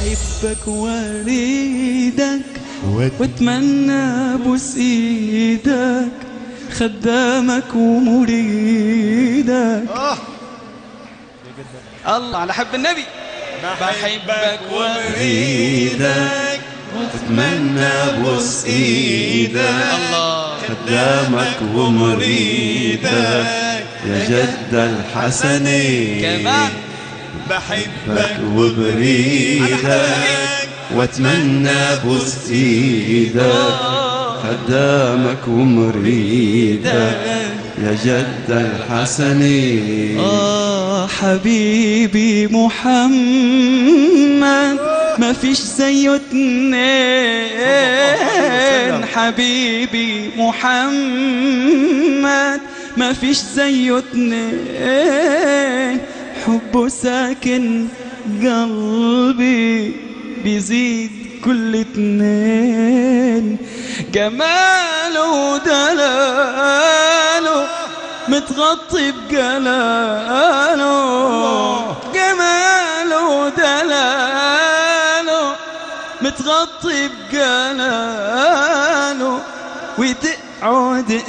بحبك واريدك واتمنى ابوس ايدك خدامك ومريدك الله على حب النبي بحبك واريدك اتمنى ابوس ايدك الله خدامك ومريدك يا جد الحسني كمان بحبك وبريدك واتمنى ابوس ايدك خدامك ومريدك يا جد الحسني آه حبيبي محمد ما فيش زيه اتنين حبيبي محمد ما فيش زيه اتنين حبه ساكن قلبي بيزيد كل اتنين جماله ودلاله متغطي بجلاله جماله ودلاله متغطي بجلاله وتقعد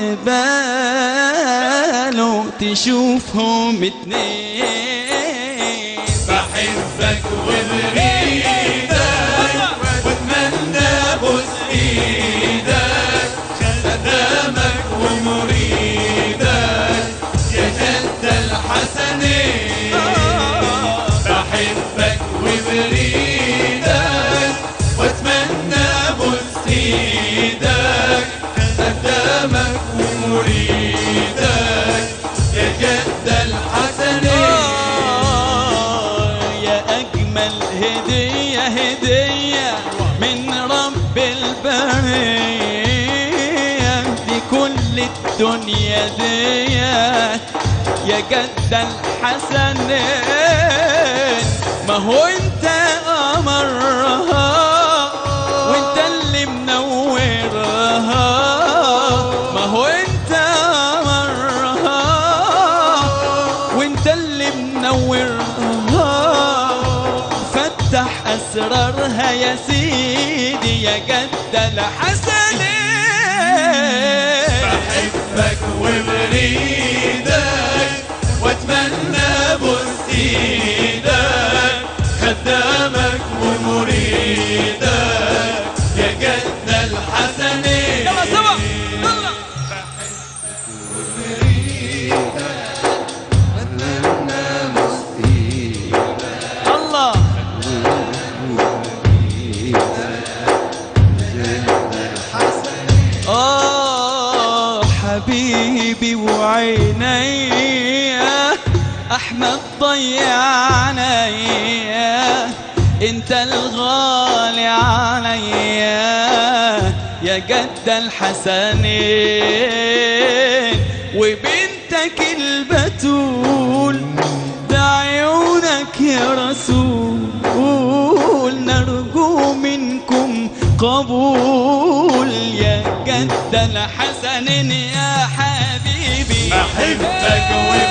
قباله تشوفهم اتنين بحبك وبريدك واتمنى ابوس ايدك خدامك ومريدك يا جد الحسني بحبك وبريدك واتمنى ابوس ايدك خدامك ومريدك يا جد الحسني يا أجمل هدية هدية من رب البرية لكل الدنيا دي يا جد الحسنين ما هو انت قمرها وانت اللي منورها ما هو انت قمرها وانت اللي منورها فتح اسرارها يا سيدي يا جد الحسنين بحبك وبريدك واتمنى ابوس ايدك خدامك ومريدك يا جد الحسني يلا سوا يلا الله آه حبيبي وعيني أحمد ضيعني أنت الغالي عليا يا جد الحسنين وبنتك البتول بعيونك يا رسول نرجو منكم قبول يا جد الحسنين يا حبيبي بحبك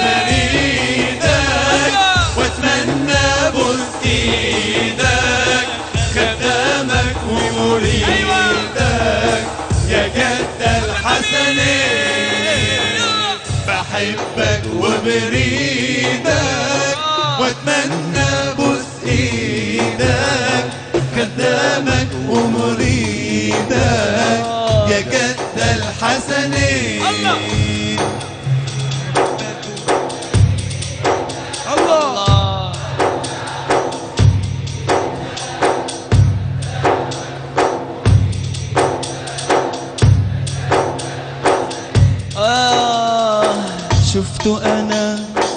وبريدك واتمنى ابوس ايدك خدامك ومريدك يا جد الحسني بحبك وبريدك واتمنى ابوس ايدك خدامك ومريدك يا جد الحسني الله آه شفت أنا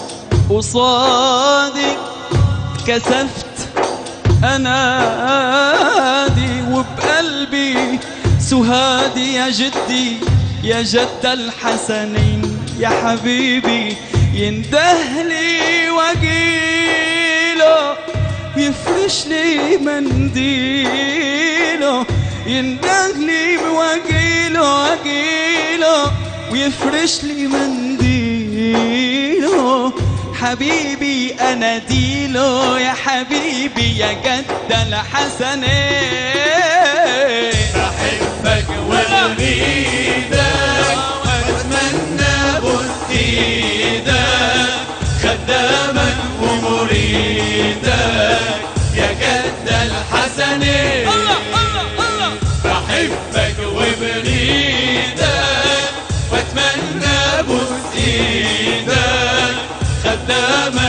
قصادي كسفت أنادي وبقلبي سهادي يا جدي يا جد الحسنين يا حبيبي يندهلي وجيله يفرش لي منديله يندهلي بوجيله وجيله ويفرش لي منديله حبيبي انا ديلو يا حبيبي يا جد الحسنين بحبك وبريدك واتمنى بوس ايدك خدامك ومريدك يا جد الحسنين الله الله الله بحبك وبريدك واتمنى بوس ايدك خدامك